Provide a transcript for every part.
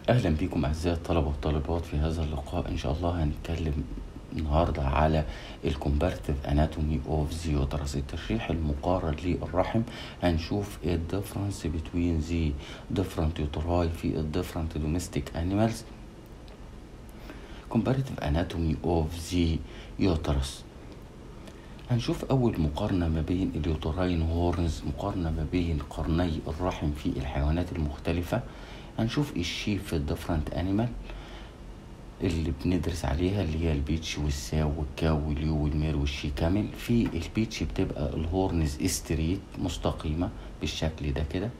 أهلا بكم أعزائي الطلبة والطالبات في هذا اللقاء إن شاء الله هنتكلم النهاردة على الكومبارتيف اناتومي اوف ذا يوترس التشريح المقارن للرحم هنشوف ايه الديفرنس بين ذا different يوتراي في ال different domestic animals comparative anatomy of the uterus هنشوف أول مقارنة ما بين اليوتراين هورنز مقارنة ما بين قرني الرحم في الحيوانات المختلفة هنشوف الشيب في الديفرنت انيمال اللي بندرس عليها اللي هي البيتش والساو والكاو واليو والمير والشي كامل في البيتش بتبقى الهورنز استريت مستقيمة بالشكل ده كده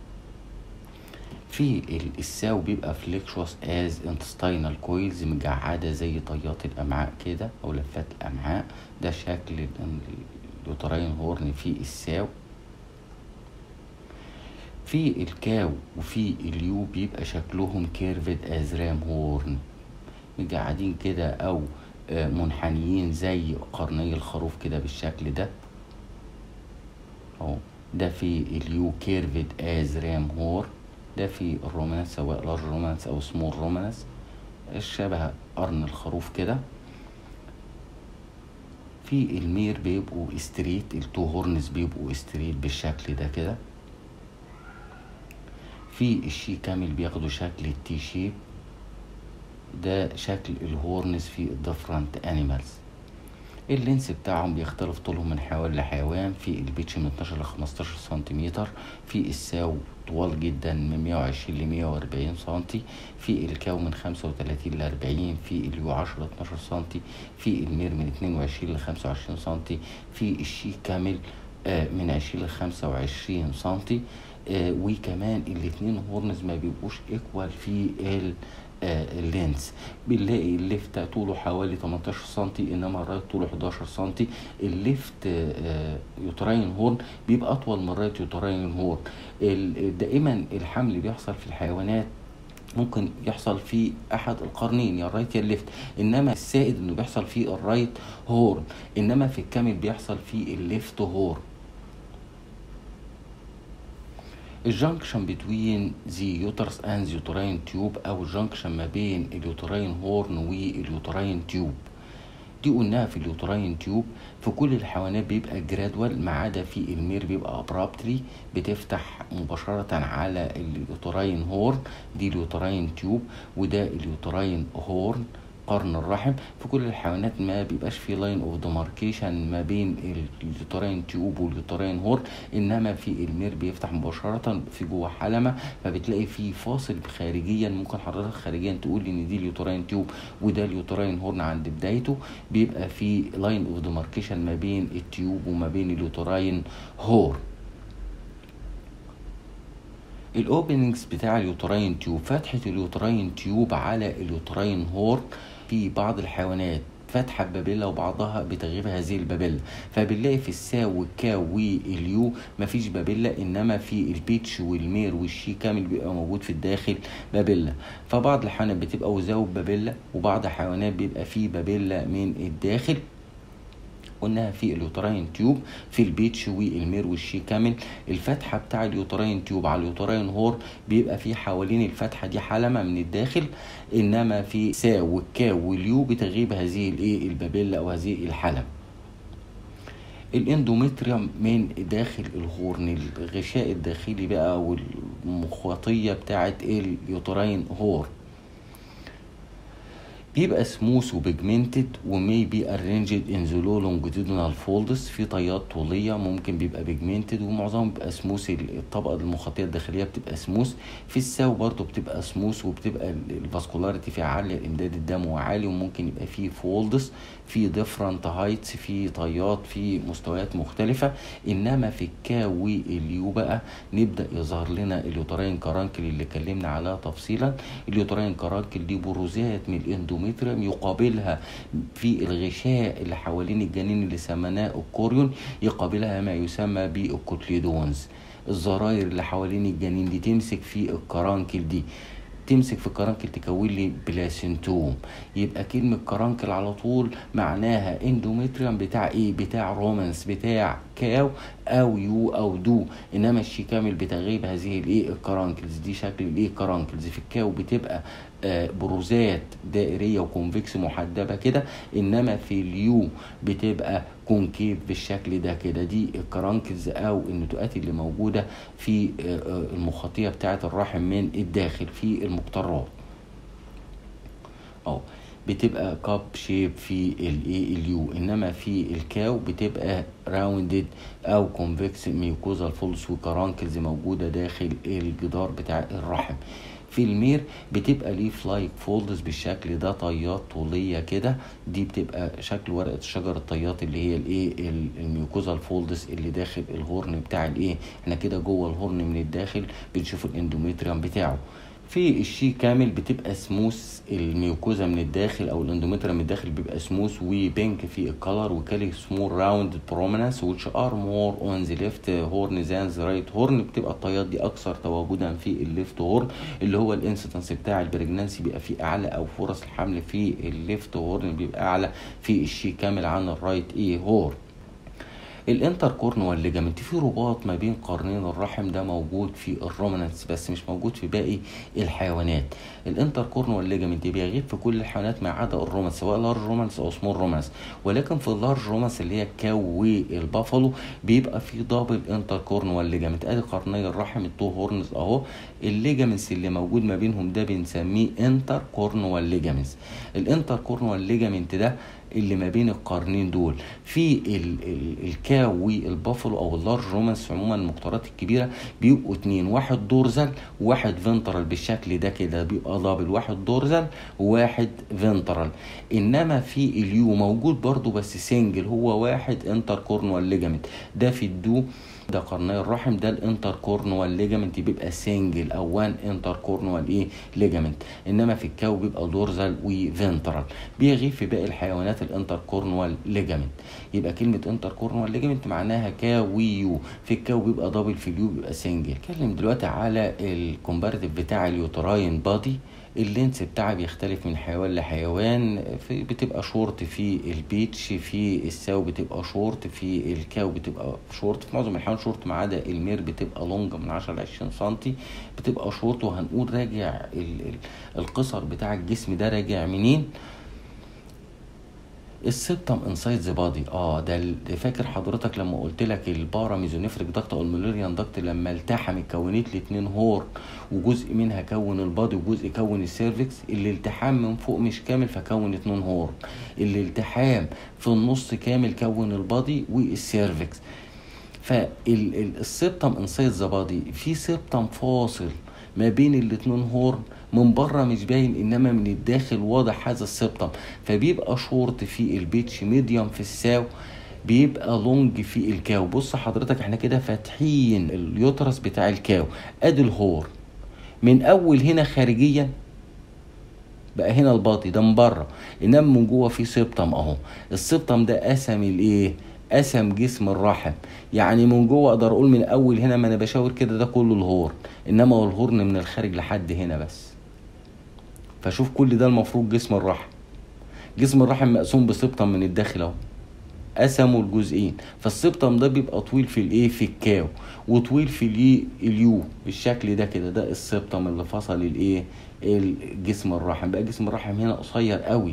في الساو بيبقى فليكشوس از انتستينال كويلز مجعدة زي طيات الأمعاء كده أو لفات الأمعاء ده شكل اليوتراين هورن في الساو في الكاو وفي اليو بيبقى شكلهم كيرفد ازرام هورن مجعدين كده او منحنيين زي قرني الخروف كده بالشكل ده اهو ده في اليو كيرفد از رام هور ده في الرومانس سواء لارج رومانس او سمول رومانس شبه قرن الخروف كده في المير بيبقوا استريت التو هورنز بيبقوا استريت بالشكل ده كده في الشي كامل بياخدوا شكل التي شيب ده شكل الهورنز في الديفرنت انيمالز اللينس بتاعهم بيختلف طولهم من حيوان لحيوان في البيتش من 12 ل 15 سنتيمتر في الساو طوال جدا من 120 ل 140 سنتي في الكاو من 35 ل 40 في اليو 10 ل 12 سنتي في المير من 22 ل 25 سنتي في الشي كامل من 20 ل 25 سنتي آه وكمان الاتنين هورنز ما بيبقوش ايكوال في ال آه اللينس بنلاقي الليفت طوله حوالي 18 سنتي انما الرايت طوله 11 سنتي الليفت آه يوتراين هورن بيبقى اطول من الرايت يوتراين هورن دائما الحمل بيحصل في الحيوانات ممكن يحصل في احد القرنين يا الرايت يا الليفت انما السائد انه بيحصل في الرايت هورن انما في الكامل بيحصل في الليفت هورن الجنكشن بين ذا يوترس اند يوتراين تيوب او الجنكشن ما بين اليوتراين هورن واليوتراين تيوب دي قلناها في اليوتراين تيوب في كل الحيوانات بيبقى جرادوال ما عدا في المير بيبقى ابرابتلي بتفتح مباشرة على اليوتراين هورن دي اليوتراين تيوب وده اليوتراين هورن قرن الرحم في كل الحيوانات ما بيبقاش في لاين اوف ديماركيشن ما بين اليوتراين تيوب واليوتراين هورن انما في المير بيفتح مباشره في جوه حلمه فبتلاقي في فاصل خارجيا ممكن حضرتك خارجيا تقول ان دي اليوتراين تيوب وده اليوتراين هورن عند بدايته بيبقى في لاين اوف ديماركيشن ما بين التيوب وما بين اليوتراين هورن الاوبننجز بتاع اليوتراين تيوب فتحه اليوتراين تيوب على اليوتراين هورن في بعض الحيوانات فتحة بابيلا وبعضها بتغيب هذه البابيلا فبنلاقي في الساو والكاو واليو مفيش بابيلا انما في البيتش والمير والشي كامل بيبقى موجود في الداخل بابيلا فبعض الحيوانات بتبقى وزاوب بابيلا وبعض الحيوانات بيبقى فيه بابيلا من الداخل قلناها في اليوتراين تيوب في البيتش والمير والشي كامل الفتحة بتاع اليوتراين تيوب على اليوتراين هور بيبقى في حوالين الفتحة دي حلمة من الداخل انما في سا والكاو واليو بتغيب هذه الايه البابيلا او هذه الحلم الاندومتريوم من داخل الهورن الغشاء الداخلي بقى والمخاطية بتاعت اليوتراين هور بيبقى سموث وبيجمنتد ومي بي ارينجد ان ذا لو لونجيتودينال فولدز في طيات طوليه ممكن بيبقى بيجمنتد ومعظمهم بيبقى سموث الطبقه المخاطيه الداخليه بتبقى سموث في الساو برضو بتبقى سموث وبتبقى الفاسكولاريتي فيها عاليه امداد الدم عالي وممكن يبقى فيه فولدز في ديفرنت هايتس في طيات في مستويات مختلفه انما في الكاو واليو بقى نبدا يظهر لنا اليوتراين كرانكل اللي اتكلمنا عليها تفصيلا اليوتراين كرانكل دي بروزات من الاندوميتريوم يقابلها في الغشاء اللي حوالين الجنين اللي سميناه الكوريون يقابلها ما يسمى بالكوتليدونز الزراير اللي حوالين الجنين دي تمسك في الكرانكل دي تمسك في الكرانكل تكون لي بلاسنتوم يبقى كلمة كرانكل على طول معناها اندومتريوم بتاع ايه بتاع رومانس بتاع كاو او يو او دو انما الشي كامل بتغيب هذه الايه الكرانكلز دي شكل الايه الكرانكلز في الكاو بتبقى آه، بروزات دائريه وكونفكس محدبه كده انما في اليو بتبقى كونكيف بالشكل ده كده دي الكرانكلز او النتوءات اللي موجوده في آه، آه، المخاطيه بتاعه الرحم من الداخل في المقطرات اه بتبقى كاب شيب في الايه اليو انما في الكاو بتبقى راوندد او كونفكس ميوكوزا فولس وكرانكلز موجوده داخل الجدار بتاع الرحم في المير بتبقى ليه فلايك فولدز بالشكل ده طيات طوليه كده دي بتبقى شكل ورقه شجر الطيات اللي هي الايه ال- الميوكوزا الفولدز اللي داخل الهورن بتاع الايه احنا كده جوه الهورن من الداخل بنشوف الاندوميتريوم بتاعه في الشي كامل بتبقى سموث الميوكوزا من الداخل او الاندومتريا من الداخل بيبقى سموث وبينك في الكالر وكالي سمول راوند برومينانس which are more on the left horn than the right horn بتبقى الطيات دي اكثر تواجدا في الليفت هورن اللي هو الانسيدنس بتاع البريجنانسي بيبقى فيه اعلى او فرص الحمل في الليفت هورن بيبقى اعلى في الشي كامل عن الرايت ايه هورن الانتر كورنوال ليجامنت في رباط ما بين قرنين الرحم ده موجود في الرومانس بس مش موجود في باقي الحيوانات الانتر كورنوال ليجامنت بيغيب في كل الحيوانات ما عدا الرومانس سواء لارج رومانس او سمول رومانس ولكن في اللارج رومانس اللي هي الكاو والبافالو بيبقى في دبل انتر كورنوال ليجامنت ادي قرني الرحم التو هورنز اهو الليجامنتس اللي موجود ما بينهم ده بنسميه انتر كورنوال ليجامنتس الانتر كورنوال ليجامنت ده اللي ما بين القرنين دول في ال ال الكاو والبافلو او اللارج رومانس عموما المقطرات الكبيره بيبقوا اتنين واحد دورزل وواحد فنترال بالشكل ده كده بيبقى دبل واحد دورزل وواحد فنترال انما في اليو موجود برضو بس سنجل هو واحد انتر كورنوال ليجامنت ده في الدو ده قرني الرحم ده الانتر كورنوال ليجامنت بيبقى سنجل او وان انتر كورنوال ايه ليجامنت انما في الكاو بيبقى دورزال وفنترال بيغيب في باقي الحيوانات الانتر كورنوال ليجامنت يبقى كلمه انتر كورنوال ليجامنت معناها كاويو في الكاو بيبقى دبل في اليو بيبقى سنجل اتكلم دلوقتي على الكومباريتيف بتاع اليوتراين بادي اللينس بتاعها بيختلف من حيوان لحيوان في بتبقى شورت في البيتش في الساو بتبقى شورت في الكاو بتبقى شورت في معظم الحيوان شورت ما عدا المير بتبقى لونج من 10 ل 20 سم بتبقى شورت وهنقول راجع ال ال القصر بتاع الجسم ده راجع منين السبتم انسايد ذا بادي اه ده ال- فاكر حضرتك لما قلت لك البارا ميزونيفريك دكت او الميلوريان دكت لما التحم اتكونت لي اتنين هور وجزء منها كون البادي وجزء كون السيرفكس الالتحام من فوق مش كامل فكون اتنين هور الالتحام في النص كامل كون البادي والسيرفكس فالسبتم انسايد ذا بادي في سبتم فاصل ما بين الاتنين هورن من بره مش باين انما من الداخل واضح هذا السبتم فبيبقى شورت في البيتش ميديوم في الساو بيبقى لونج في الكاو بص حضرتك احنا كده فاتحين اليوترس بتاع الكاو ادي الهور من اول هنا خارجيا بقى هنا الباطي ده من بره انما من جوه في سبتم اهو السبتم ده قسم الايه قسم جسم الرحم يعني من جوه اقدر اقول من اول هنا ما انا بشاور كده ده كله الهورن انما هو الهورن من الخارج لحد هنا بس فشوف كل ده المفروض جسم الرحم جسم الرحم مقسوم بسبتم من الداخل اهو قسموا الجزئين فالسبتم ده بيبقى طويل في الايه في الكاو وطويل في اليو اليو بالشكل ده كده ده السبتم اللي فصل الايه الجسم الرحم بقى جسم الرحم هنا قصير قوي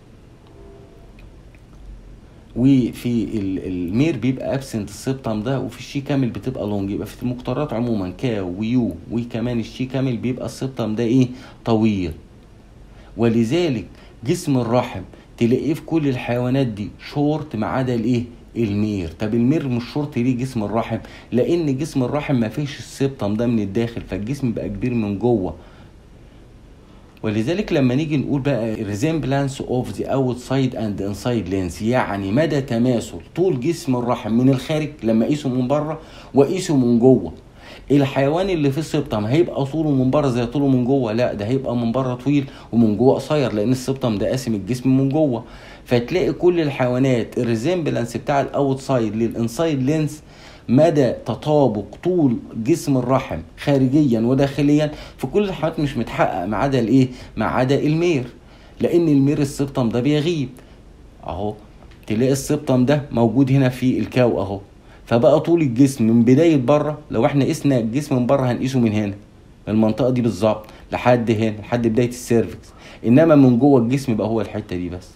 وفي ال- المير بيبقى ابسنت السبتم ده وفي الشي كامل بتبقى لونج يبقى في المقطرات عموما كاو ويو وكمان الشي كامل بيبقى السبتم ده ايه طويل ولذلك جسم الرحم تلاقيه في كل الحيوانات دي شورت ما عدا الايه المير طب المير مش شورت ليه جسم الرحم لان جسم الرحم ما فيش السبتم ده من الداخل فالجسم بقى كبير من جوه ولذلك لما نيجي نقول بقى resemblance of the outside and inside lens يعني مدى تماثل طول جسم الرحم من الخارج لما اقيسه من بره واقيسه من جوه الحيوان اللي في السبتم هيبقى طوله من بره زي طوله من جوه لا ده هيبقى من بره طويل ومن جوه قصير لان السبتم ده قاسم الجسم من جوه فتلاقي كل الحيوانات الريزمبلانس بتاع الاوتسايد للانسايد لينس مدى تطابق طول جسم الرحم خارجيا وداخليا في كل الحالات مش متحقق ما عدا الايه ما عدا المير لان المير السبتم ده بيغيب اهو تلاقي السبتم ده موجود هنا في الكاو اهو فبقى طول الجسم من بدايه بره لو احنا قسنا الجسم من بره هنقيسه من هنا المنطقه دي بالظبط لحد هنا لحد بدايه السيرفكس انما من جوه الجسم يبقى هو الحته دي بس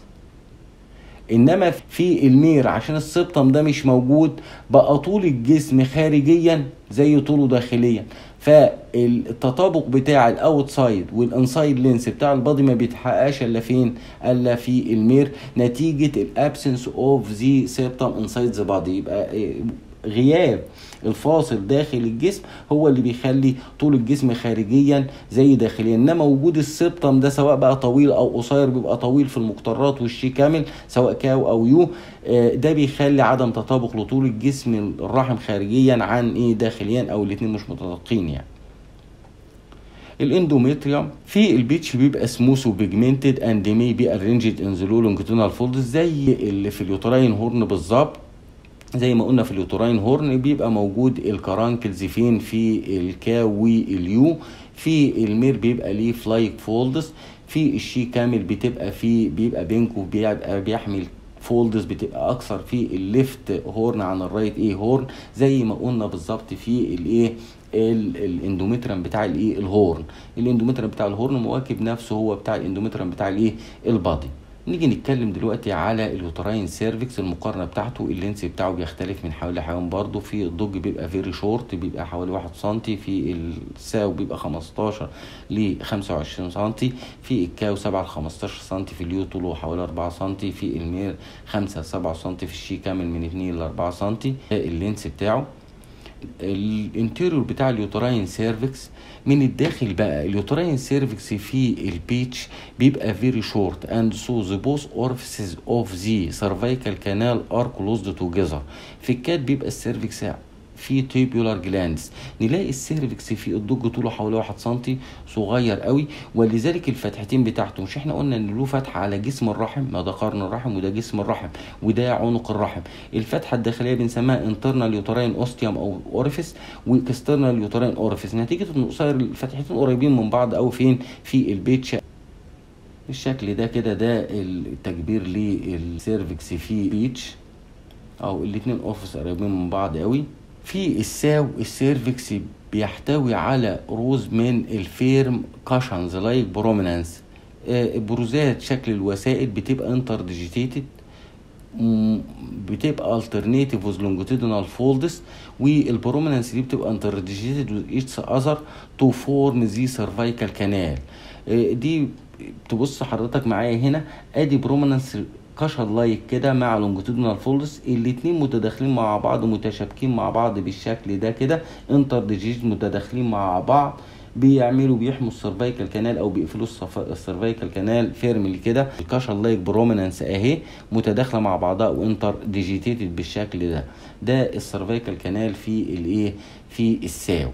انما في المير عشان السبتم ده مش موجود بقى طول الجسم خارجيا زي طوله داخليا فالتطابق بتاع الاوتسايد والانسايد لينس بتاع البادي ما بيتحققش الا فين الا في المير نتيجه الابسنس اوف ذا سيبتم انسايد ذا بادي يبقى غياب الفاصل داخل الجسم هو اللي بيخلي طول الجسم خارجيا زي داخليا انما وجود السبتم ده سواء بقى طويل او قصير بيبقى طويل في المقطرات والشي كامل سواء كاو او يو ده بيخلي عدم تطابق لطول الجسم الرحم خارجيا عن ايه داخليا او الاتنين مش متطابقين يعني الاندوميتريوم في البيتش بيبقى سموث وبيجمنتد اند مي بي ارينجد ان ذا لونجيتودينال فولدز زي اللي في اليوتراين هورن بالظبط زي ما قلنا في اليوتراين هورن بيبقى موجود الكرانكلز فين في الكاو واليو في المير بيبقى ليه فلايك فولدز في الشي كامل بتبقى فيه بيبقى بينكو بيبقى بيحمل فولدز بتبقى اكثر في الليفت هورن عن الرايت ايه هورن زي ما قلنا بالظبط في الايه الاندومترم بتاع الايه الهورن الاندومترم بتاع الهورن مواكب نفسه هو بتاع الاندومترم بتاع الايه البادي نيجي نتكلم دلوقتي على اليوتراين سيرفكس المقارنه بتاعته اللينس بتاعه بيختلف من حيوان لحيوان برضه في الضج بيبقى فيري شورت بيبقى حوالي 1 سم في الساو بيبقى 15 ل 25 سم في الكاو 7 ل 15 سم في اليو طوله حوالي 4 سم في المير 5 ل 7 سم في الشي كامل من 2 ل 4 سم اللينس بتاعه الانتيريور بتاع اليوتراين سيرفكس من الداخل بقى اليوتراين سيرفكس في البيتش بيبقى فيري شورت اند سو ذا بوث اورفيسز اوف ذا سيرفيكال كانال ار كلوزد توجذر في الكات بيبقى السيرفكس في تيبيولار جلاندز نلاقي السيرفكس في الضج طوله حوالي 1 سم صغير قوي ولذلك الفتحتين بتاعته مش احنا قلنا ان له فتحه على جسم الرحم ما ده قرن الرحم وده جسم الرحم وده عنق الرحم الفتحه الداخليه بنسميها انترنال يوتراين اوستيوم او اوريفيس واكسترنال يوتراين اوريفيس نتيجه ان قصير الفتحتين قريبين من بعض قوي فين في البيتش الشكل ده كده ده التكبير للسيرفكس في بيتش او الاتنين اورفيس قريبين من بعض قوي في الساو السيرفكس بيحتوي على روز من الفيرم كاشنز لايك برومينانس بروزات شكل الوسائد بتبقى انتر ديجيتيتد بتبقى alternative with longitudinal folds والبرومينانس دي بتبقى انتر ديجيتد with each other to form the cervical canal دي تبص حضرتك معايا هنا ادي برومينانس كشر لايك كده مع لونجيتودينال فولدز الاتنين متداخلين مع بعض متشابكين مع بعض بالشكل ده كده انتر ديجيت متداخلين مع بعض بيعملوا بيحموا السيرفيكال كانال او بيقفلوا السيرفيكال كانال فيرملي كده الكشر لايك برومينانس اهي متداخله مع بعضها وانتر ديجيتيتد بالشكل ده ده السيرفيكال كانال في الايه في الساو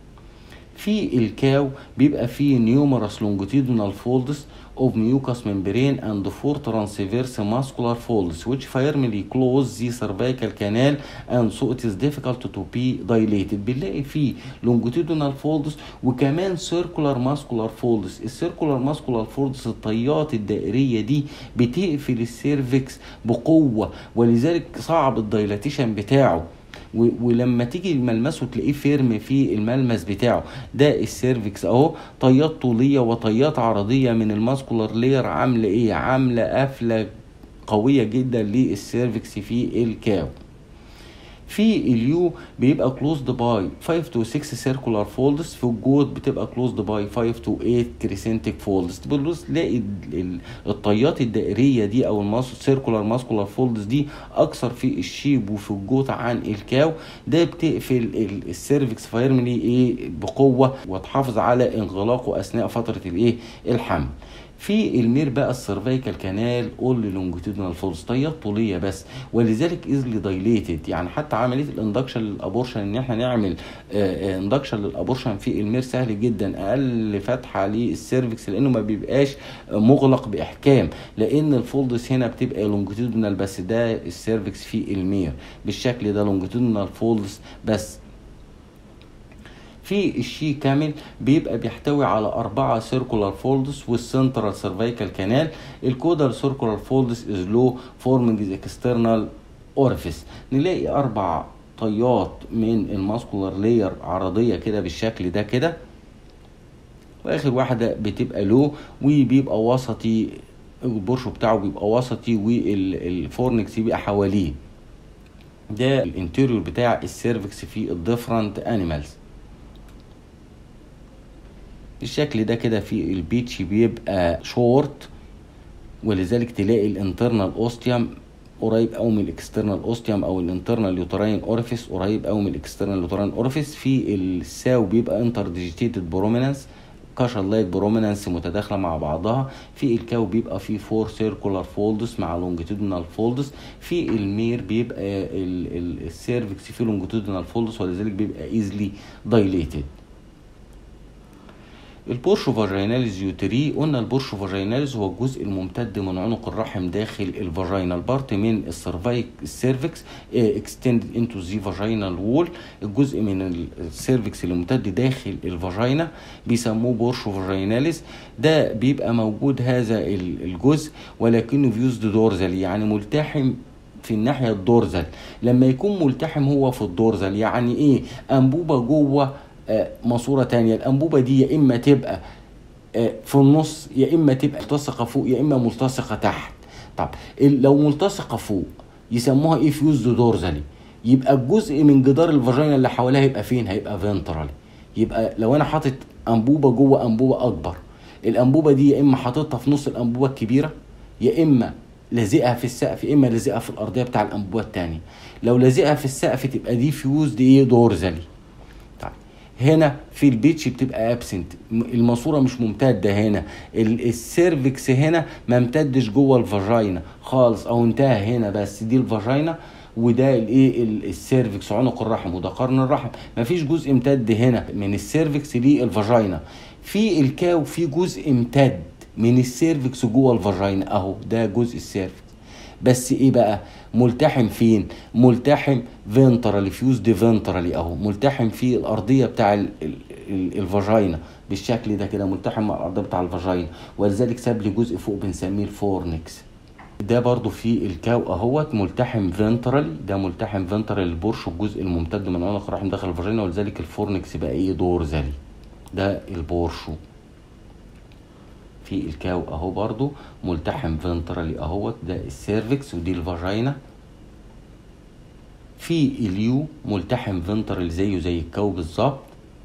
في الكاو بيبقى فيه نيومرس لونجيتودينال فولدز of mucous membrane and four transverse muscular folds which firmly close the cervical canal and so it is difficult to be dilated بنلاقي فيه longitudinal folds وكمان circular muscular folds السيركولار muscular folds الطيات الدائرية دي بتقفل السيرفكس بقوة ولذلك صعب الدايلاتيشن بتاعه ولما تيجي ملمسه تلاقيه فيرم في الملمس بتاعه ده السيرفكس اهو طيات طوليه وطيات عرضيه من الماسكولار لير عامله ايه عامله قفله قويه جدا للسيرفكس في الكاو في اليو بيبقى كلوزد باي 5 تو 6 سيركولار فولدز في الجود بتبقى كلوزد باي 5 تو 8 كريسنتيك فولدز تبص تلاقي الطيات الدائريه دي او السيركولار ماسكولار فولدز دي اكثر في الشيب وفي الجوت عن الكاو ده بتقفل السيرفكس فيرملي ايه بقوه وتحافظ على انغلاقه اثناء فتره الايه الحمل في المير بقى السيرفيكال كانال اول لونجيتودينال فولز طيات طوليه بس ولذلك ايزلي دايليتد يعني حتى عمليه الاندكشن للابورشن ان احنا نعمل اندكشن للابورشن في المير سهل جدا اقل فتحه للسيرفكس لانه ما بيبقاش مغلق باحكام لان الفولدز هنا بتبقى لونجيتودينال بس ده السيرفكس في المير بالشكل ده لونجيتودينال فولدز بس في الشي كامل بيبقى بيحتوي على أربعة سيركولار فولدز والسنترال سيرفيكال كانال الكودال سيركولار فولدز از لو فورمنج اكسترنال اورفيس نلاقي أربع طيات من الماسكولار لاير عرضيه كده بالشكل ده كده واخر واحده بتبقى لو وبيبقى وسطي البرش بتاعه بيبقى وسطي والفورنكس بيبقى حواليه ده الانتيريور بتاع السيرفكس في الديفرنت انيمالز بالشكل ده كده في البيتش بيبقى شورت ولذلك تلاقي الانترنال اوستيوم قريب قوي من الاكسترنال اوستيوم او الانترنال يوتراين اوريفيس قريب قوي من الاكسترنال يوتراين اوريفيس في الساو بيبقى انتر ديجيتيتد برومينانس كاشر لايك برومينانس متداخله مع بعضها في الكاو بيبقى فيه فور سيركولار فولدز مع لونجيتودينال فولدز في المير بيبقى السيرفكس فيه لونجيتودينال فولدز ولذلك بيبقى ايزلي دايليتد البورشو فاجيناليز يوتري قلنا البورشو فاجيناليز هو الجزء الممتد من عنق الرحم داخل الفاجينال بارت من السيرفايك السيرفكس اكستند انتو ذا فاجينال وول الجزء من السيرفكس اللي ممتد داخل الفاجينا بيسموه بورشو فاجيناليز ده بيبقى موجود هذا الجزء ولكنه فيوزد دورزال يعني ملتحم في الناحيه الدورزال لما يكون ملتحم هو في الدورزال يعني ايه انبوبه جوه ماسوره تانية الانبوبه دي يا اما تبقى في النص يا اما تبقى ملتصقه فوق يا اما ملتصقه تحت طب لو ملتصقه فوق يسموها ايه فيوز دورزالي يبقى الجزء من جدار الفاجينا اللي حواليها يبقى فين هيبقى فينترالي يبقى لو انا حاطط انبوبه جوه انبوبه اكبر الانبوبه دي يا اما حاططها في نص الانبوبه الكبيره يا اما لازقها في السقف يا اما لازقها في الارضيه بتاع الانبوبه الثانيه لو لازقها في السقف تبقى دي فيوز دي ايه دورزالي هنا في البيتش بتبقى ابسنت الماسوره مش ممتده هنا السيرفكس هنا ما امتدش جوه الفاجينا خالص او انتهى هنا بس دي الفاجينا وده الايه السيرفكس عنق الرحم وده قرن الرحم مفيش جزء امتد هنا من السيرفكس للفاجينا في الكاو في جزء امتد من السيرفكس جوه الفاجينا اهو ده جزء السيرفكس بس ايه بقى ملتحم فين ملتحم فينترالي فيوز دي فينترالي اهو ملتحم في الارضيه بتاع ال ال ال الفاجينا بالشكل ده كده ملتحم مع الارضيه بتاع الفاجينا ولذلك ساب لي جزء فوق بنسميه الفورنكس ده برضو في الكاو اهوت ملتحم فينترالي ده ملتحم فينترالي البورش الجزء الممتد من عنق الرحم داخل الفاجينا ولذلك الفورنكس بقى ايه دورزالي ده البورشو في الكاو اهو برضو ملتحم فنترالي اهوت ده السيرفكس ودي الفاجينا في اليو ملتحم فنترال زيه زي الكاو بالظبط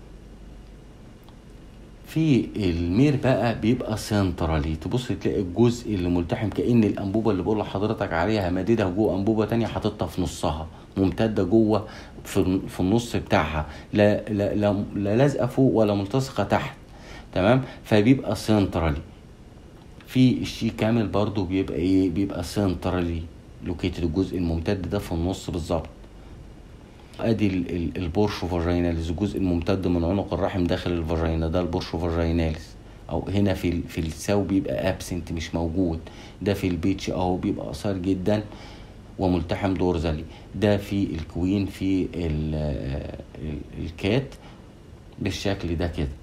في المير بقى بيبقى سنترالي تبص تلاقي الجزء اللي ملتحم كأن الأنبوبة اللي بقول لحضرتك عليها مديدها جوه أنبوبة تانية حاططها في نصها ممتدة جوه في, في النص بتاعها لا لا لا, لا لازقة فوق ولا ملتصقة تحت تمام فبيبقى سنترالي في الشي كامل برضو بيبقى ايه بيبقى سنترالي لوكيتد الجزء الممتد ده في النص بالظبط ادي البورشو فاجيناليز الجزء الممتد من عنق الرحم داخل الفاجينا ده البورشو فاجيناليز او هنا في في الساو بيبقى ابسنت مش موجود ده في البيتش اهو بيبقى قصير جدا وملتحم دورزالي ده في الكوين في الكات بالشكل ده كده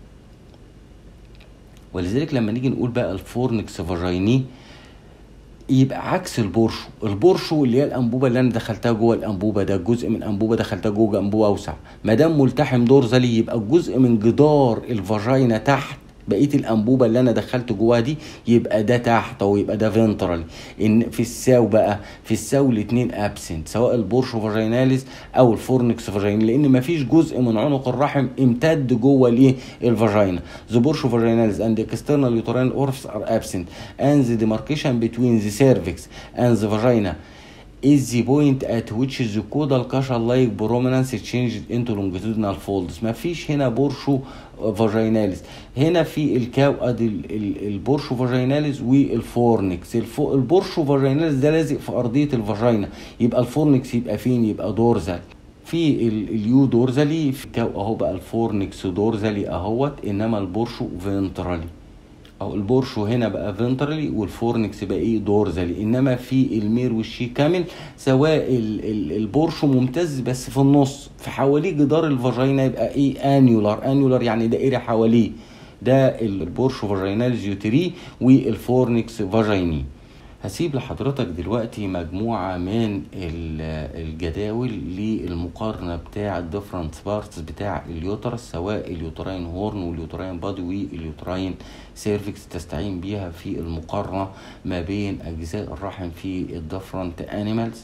ولذلك لما نيجي نقول بقى الفورنكس فاجيني يبقى عكس البورشو البورشو اللي هي الانبوبه اللي انا دخلتها جوه الانبوبه ده جزء من انبوبه دخلتها جوه انبوبه اوسع ما دام ملتحم دورزالي يبقى الجزء من جدار الفاجينا تحت بقيه الانبوبه اللي انا دخلت جواها دي يبقى ده تحت او يبقى ده فينترال ان في الساو بقى في الساو الاثنين ابسنت سواء البورشو فاجيناليز او الفورنكس فاجيناليز لان ما فيش جزء من عنق الرحم امتد جوه الايه الفاجينا ذا بورشو فاجيناليز اند external uterine orifice are absent and the demarcation between the cervix and the vagina is the point at which the caudal cushion like prominence changed into longitudinal folds ما فيش هنا بورشو فاجيناليز هنا في الكاو ادي البورشو فاجيناليز والفورنكس البورشو فاجيناليز ده لازق في ارضيه الفاجينا يبقى الفورنكس يبقى فين يبقى دورزال في اليو دورزالي في الكاو اهو بقى الفورنكس دورزالي اهوت انما البورشو فينترالي او البورشو هنا بقى فينترالي والفورنكس بقى ايه دورزالي انما في المير والشي كامل سواء ال ال البورشو ممتاز بس في النص في حواليه جدار الفاجينا يبقى ايه انيولار انيولار يعني دائري حواليه ده البورشو فاجيناليز يوتري والفورنكس فاجيني هسيب لحضرتك دلوقتي مجموعة من ال- الجداول للمقارنة بتاع الديفرنت بارتس بتاع اليوترس سواء اليوتراين هورن واليوتراين بادي واليوتراين سيرفكس تستعين بيها في المقارنة ما بين أجزاء الرحم في الديفرنت انيمالز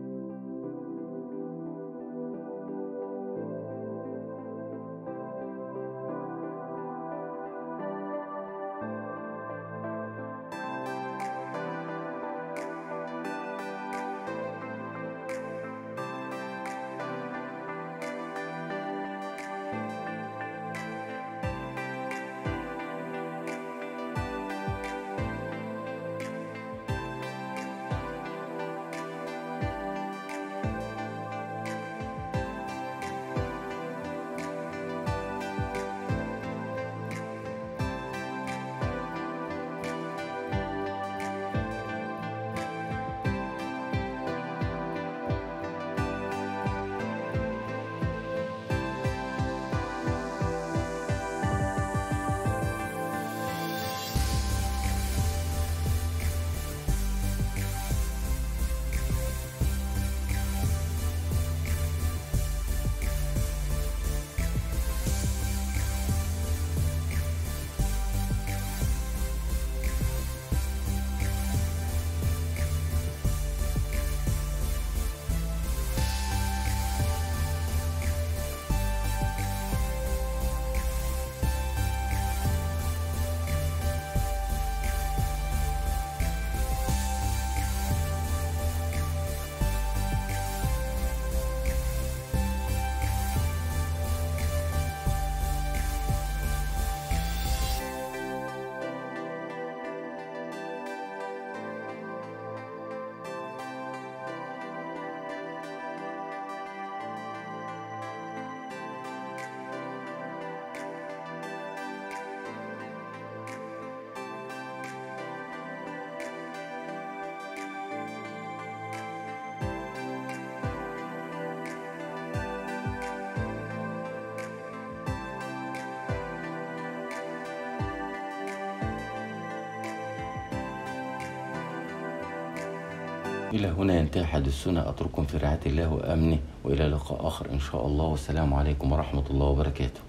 إلى هنا ينتهي حديثنا أترككم في رعاية الله وأمنه وإلى لقاء آخر إن شاء الله والسلام عليكم ورحمة الله وبركاته